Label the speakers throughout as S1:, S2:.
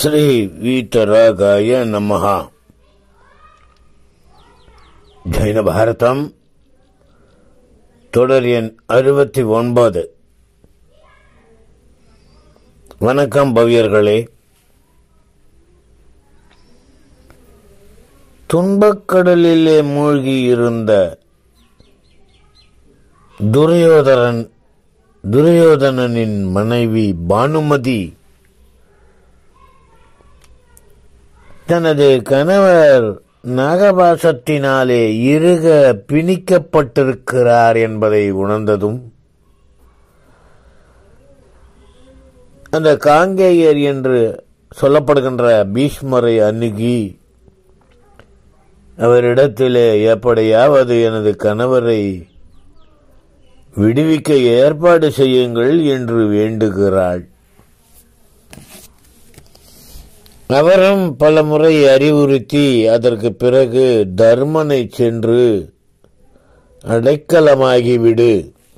S1: ஸ்ரீ வீத்தராகாய நமஹா ஜைன பாரதம் தொடர் எண் அறுபத்தி ஒன்பது வணக்கம் பவ்யர்களே துன்பக்கடலிலே மூழ்கியிருந்த துரியோதரன் துரியோதனனின் மனைவி பானுமதி தனது கணவர் நாகபாசத்தினாலே இறுக பிணிக்கப்பட்டிருக்கிறார் என்பதை உணர்ந்ததும் அந்த காங்கேயர் என்று சொல்லப்படுகின்ற பீஷ்மரை அணுகி அவரிடத்திலே எப்படியாவது எனது கணவரை விடுவிக்க ஏற்பாடு செய்யுங்கள் என்று வேண்டுகிறாள் அவரும் பல முறை அறிவுறுத்தி அதற்கு பிறகு தர்மனை சென்று அடைக்கலமாகிவிடு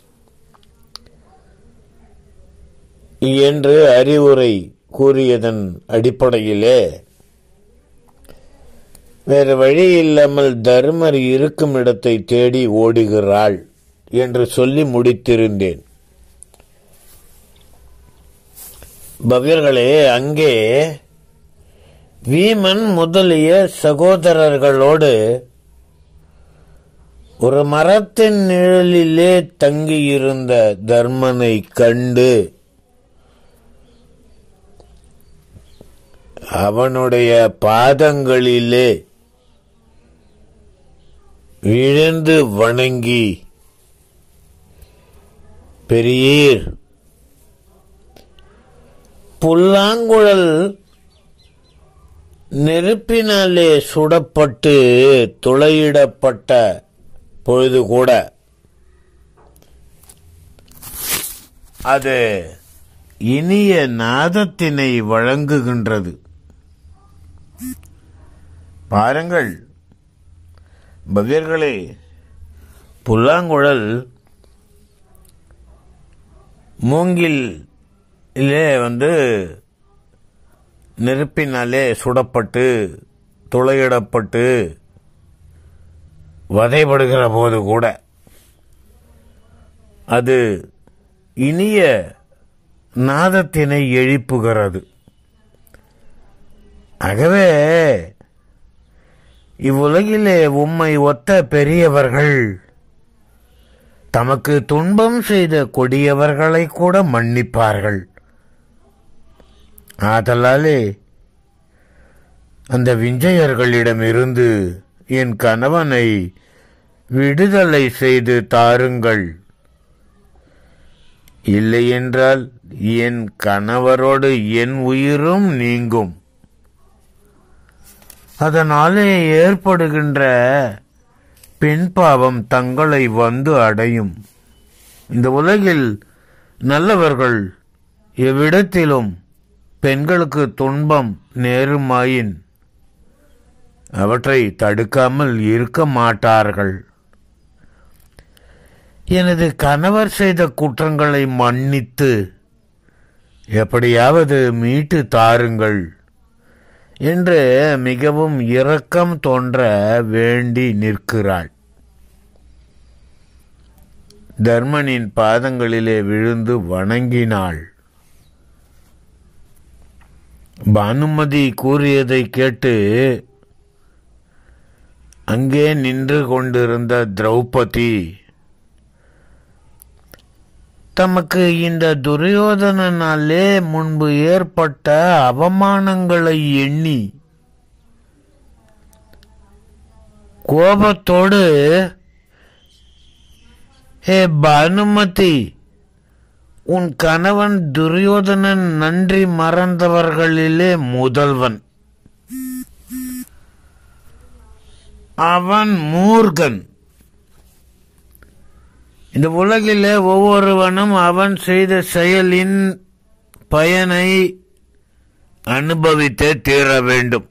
S1: என்று அறிவுரை கூறியதன் அடிப்படையிலே வேறு வழி இல்லாமல் தர்மர் இருக்கும் இடத்தை தேடி ஓடுகிறாள் என்று சொல்லி முடித்திருந்தேன் பவ்யர்களே அங்கே வீமன் முதலிய சகோதரர்களோடு ஒரு மரத்தின் நிழலிலே தங்கியிருந்த தர்மனை கண்டு அவனுடைய பாதங்களிலே விழுந்து வணங்கி பெரியீர் புல்லாங்குழல் நெருப்பினாலே சுடப்பட்டு துளையிடப்பட்ட பொழுது கூட அது இனிய நாதத்தினை வழங்குகின்றது பாருங்கள் பவ்யர்களே புல்லாங்குழல் மூங்கிலே வந்து நெருப்பினாலே சுடப்பட்டு துளையிடப்பட்டு வதைப்படுகிற போது கூட அது இனிய நாதத்தினை எழுப்புகிறது ஆகவே இவ்வுலகிலே உம்மை ஒத்த பெரியவர்கள் தமக்கு துன்பம் செய்த கொடியவர்களை கூட மன்னிப்பார்கள் ஆதலாலே அந்த விஞ்சையர்களிடமிருந்து என் கணவனை விடுதலை செய்து தாருங்கள் இல்லையென்றால் என் கணவரோடு என் உயிரும் நீங்கும் அதனாலே ஏற்படுகின்ற பெண் பாவம் தங்களை வந்து அடையும் இந்த உலகில் நல்லவர்கள் எவ்விடத்திலும் பெண்களுக்கு துன்பம் நேருமாயின் அவற்றை தடுக்காமல் இருக்க மாட்டார்கள் எனது கணவர் செய்த குற்றங்களை மன்னித்து எப்படியாவது மீட்டு தாருங்கள் என்று மிகவும் இரக்கம் தோன்ற வேண்டி நிற்கிறாள் தர்மனின் பாதங்களிலே விழுந்து வணங்கினாள் பானுமதி கூறியதை கேட்டு அங்கே நின்று கொண்டிருந்த திரௌபதி தமக்கு இந்த துரியோதனனாலே முன்பு ஏற்பட்ட அவமானங்களை எண்ணி கோபத்தோடு ஹே பானுமதி உன் கணவன் துரியோதனன் நன்றி மறந்தவர்களிலே முதல்வன் அவன் மூர்கன் இந்த உலகிலே ஒவ்வொருவனும் அவன் செய்த செயலின் பயனை அனுபவித்தே தீர வேண்டும்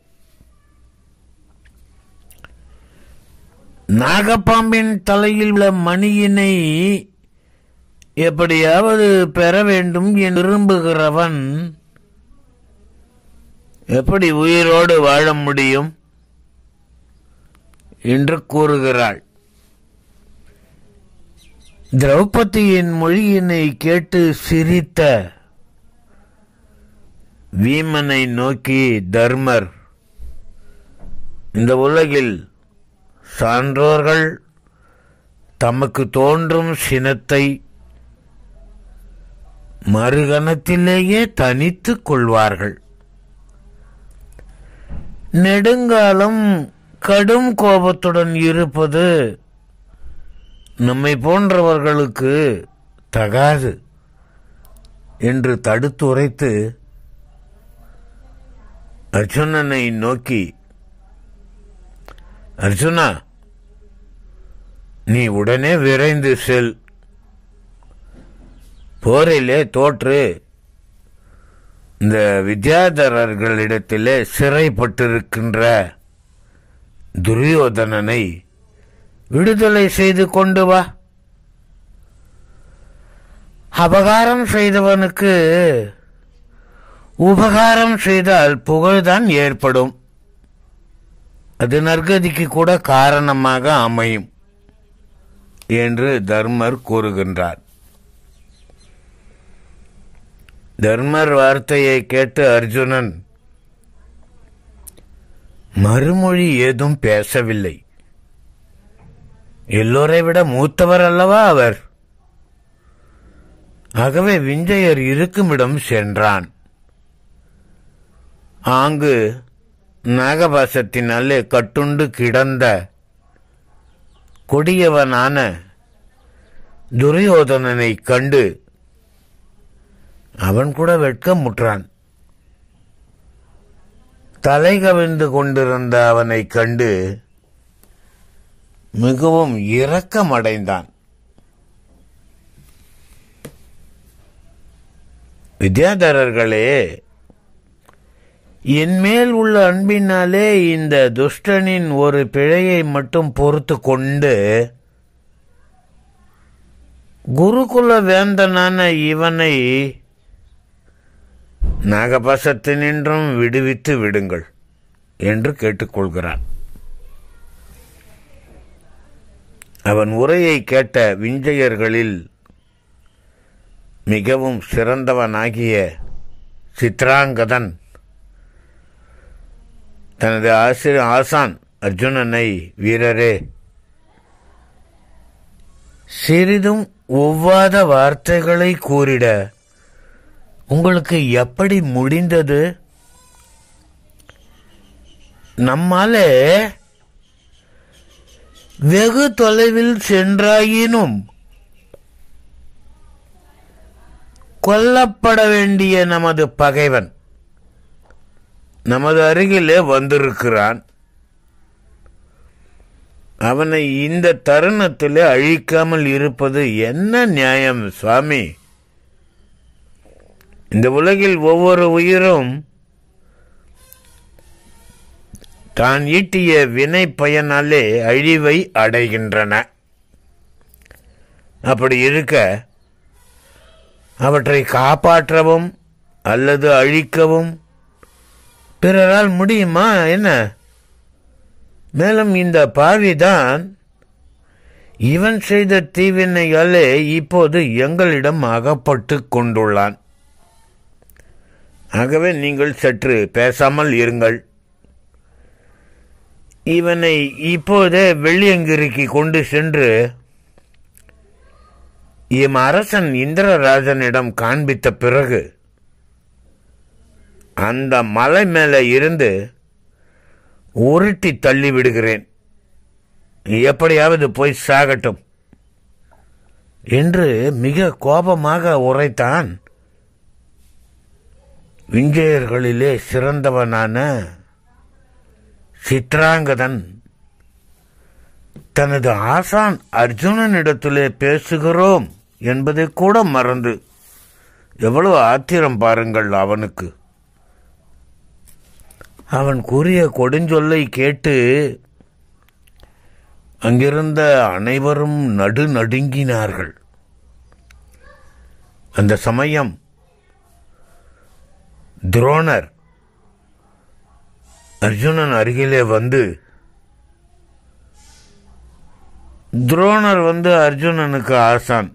S1: நாகப்பாம்பின் தலையில் உள்ள மணியினை எப்படியாவது பெற வேண்டும் என்று விரும்புகிறவன் எப்படி உயிரோடு வாழ முடியும் என்று கூறுகிறாள் திரௌபதியின் மொழியினை கேட்டு சிரித்த வீமனை நோக்கி தர்மர் இந்த உலகில் சான்றோர்கள் தமக்கு தோன்றும் சினத்தை மறுகணத்திலேயே தனித்துக் கொள்வார்கள் நெடுங்காலம் கடும் கோபத்துடன் இருப்பது நம்மை போன்றவர்களுக்கு தகாது என்று தடுத்துரைத்து அர்ஜுனனை நோக்கி அர்ஜுனா நீ உடனே விரைந்து செல் போரிலே தோற்று இந்த வித்யாதரர்களிடத்திலே சிறைப்பட்டிருக்கின்ற துரியோதனனை விடுதலை செய்து கொண்டு வா அபகாரம் செய்தவனுக்கு உபகாரம் செய்தால் புகழ்தான் ஏற்படும் அது நற்கதிக்கு கூட காரணமாக அமையும் என்று தர்மர் கூறுகின்றார் தர்மர் வார்த்தையை கேட்டு அர்ஜுனன் மறுமொழி ஏதும் பேசவில்லை எல்லோரை விட மூத்தவர் அல்லவா அவர் ஆகவே விஞ்சையர் இருக்குமிடம் சென்றான் ஆங்கு நாகபாசத்தினாலே கட்டுண்டு கிடந்த கொடியவனான துரியோதனனை கண்டு அவன் கூட வெட்கமுற்றான் தலை கவிழ்ந்து கொண்டிருந்த அவனை கண்டு மிகவும் இரக்கமடைந்தான் வித்யாதரர்களே என்மேல் உள்ள அன்பினாலே இந்த துஷ்டனின் ஒரு பிழையை மட்டும் பொறுத்து கொண்டு குருகுல வேந்தனான இவனை நாகபாசத்தினின்றும் விடுவித்து விடுங்கள் என்று கேட்டுக்கொள்கிறான் அவன் உரையை கேட்ட விஞ்சையர்களில் மிகவும் சிறந்தவனாகிய சித்ராங்கதன் தனது ஆசிரியர் ஆசான் அர்ஜுனனை வீரரே சிறிதும் ஒவ்வாத வார்த்தைகளை கூறிட உங்களுக்கு எப்படி முடிந்தது நம்மாலே வெகு தொலைவில் சென்றாயினும் கொல்லப்பட வேண்டிய நமது பகைவன் நமது அருகிலே வந்திருக்கிறான் அவனை இந்த தருணத்திலே அழிக்காமல் இருப்பது என்ன நியாயம் சுவாமி இந்த உலகில் ஒவ்வொரு உயிரும் தான் ஈட்டிய வினை பயனாலே அழிவை அடைகின்றன அப்படி இருக்க அவற்றை காப்பாற்றவும் அல்லது அழிக்கவும் பிறரால் முடியுமா என்ன மேலும் இந்த பாவிதான் இவன் செய்த தீவினையாலே இப்போது எங்களிடம் அகப்பட்டு கொண்டுள்ளான் ஆகவே நீங்கள் சற்று பேசாமல் இருங்கள் இவனை இப்போதே வெள்ளியங்கிரிக்கு கொண்டு சென்று எம் அரசன் இந்திரராஜனிடம் காண்பித்த பிறகு அந்த மலை மேலே இருந்து உருட்டி தள்ளி விடுகிறேன் எப்படியாவது போய் சாகட்டும் என்று மிக கோபமாக உரைத்தான் விஞ்சையர்களிலே சிறந்தவனான சித்ராங்கதன் தனது ஆசான் அர்ஜுனனிடத்திலே பேசுகிறோம் என்பதை கூட மறந்து எவ்வளவு ஆத்திரம் பாருங்கள் அவனுக்கு அவன் கூறிய கொடுஞ்சொல்லை கேட்டு அங்கிருந்த அனைவரும் நடு நடுங்கினார்கள் அந்த சமயம் துரோணர் அர்ஜுனன் அருகிலே வந்து துரோணர் வந்து அர்ஜுனனுக்கு ஆசான்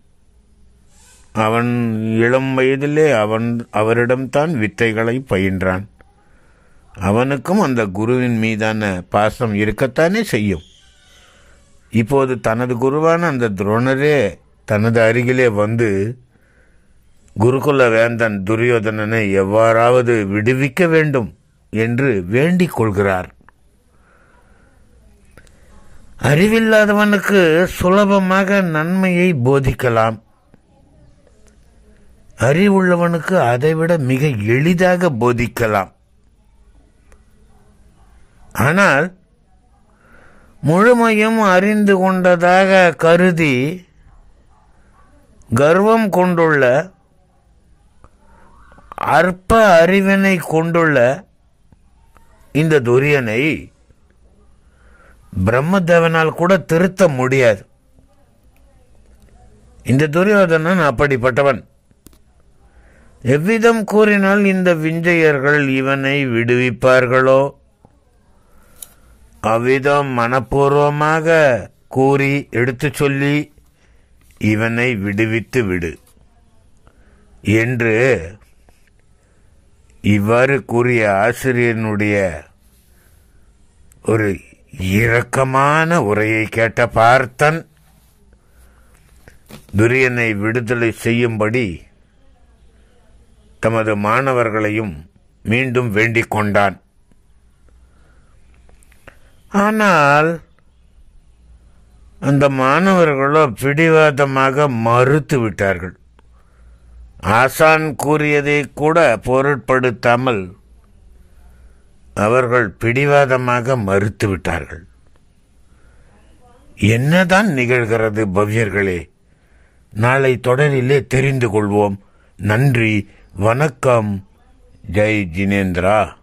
S1: அவன் இளம் வயதிலே அவன் அவரிடம்தான் வித்தைகளை பயின்றான் அவனுக்கும் அந்த குருவின் மீதான பாசம் இருக்கத்தானே செய்யும் இப்போது தனது குருவான அந்த துரோணரே தனது அருகிலே வந்து குருகுல வேந்தன் துரியோதனனை எவ்வாறாவது விடுவிக்க வேண்டும் என்று வேண்டிக் கொள்கிறார் அறிவில்லாதவனுக்கு சுலபமாக நன்மையை போதிக்கலாம் அறிவுள்ளவனுக்கு அதைவிட மிக எளிதாக போதிக்கலாம் ஆனால் முழுமையும் அறிந்து கொண்டதாக கருதி கர்வம் கொண்டுள்ள அற்ப அறிவினை கொண்டுள்ள இந்த துரியனை பிரம்மதேவனால் கூட திருத்த முடியாது இந்த துரியோதனன் அப்படிப்பட்டவன் எவ்விதம் கூறினால் இந்த விஞ்சையர்கள் இவனை விடுவிப்பார்களோ அவ்விதம் மனப்பூர்வமாக கூறி எடுத்துச் சொல்லி இவனை விடுவித்து விடு என்று இவ்வாறு கூறிய ஆசிரியனுடைய ஒரு இரக்கமான உரையை கேட்ட பார்த்தன் துரியனை விடுதலை செய்யும்படி தமது மாணவர்களையும் மீண்டும் வேண்டிக் கொண்டான் ஆனால் அந்த மாணவர்களோ பிடிவாதமாக மறுத்து விட்டார்கள் ஆசான் கூறியதை கூட பொருட்படுத்தாமல் அவர்கள் பிடிவாதமாக மறுத்து விட்டார்கள் என்னதான் நிகழ்கிறது பவ்யர்களே நாளை தொடரிலே தெரிந்து கொள்வோம் நன்றி வணக்கம் ஜெய் ஜினேந்திரா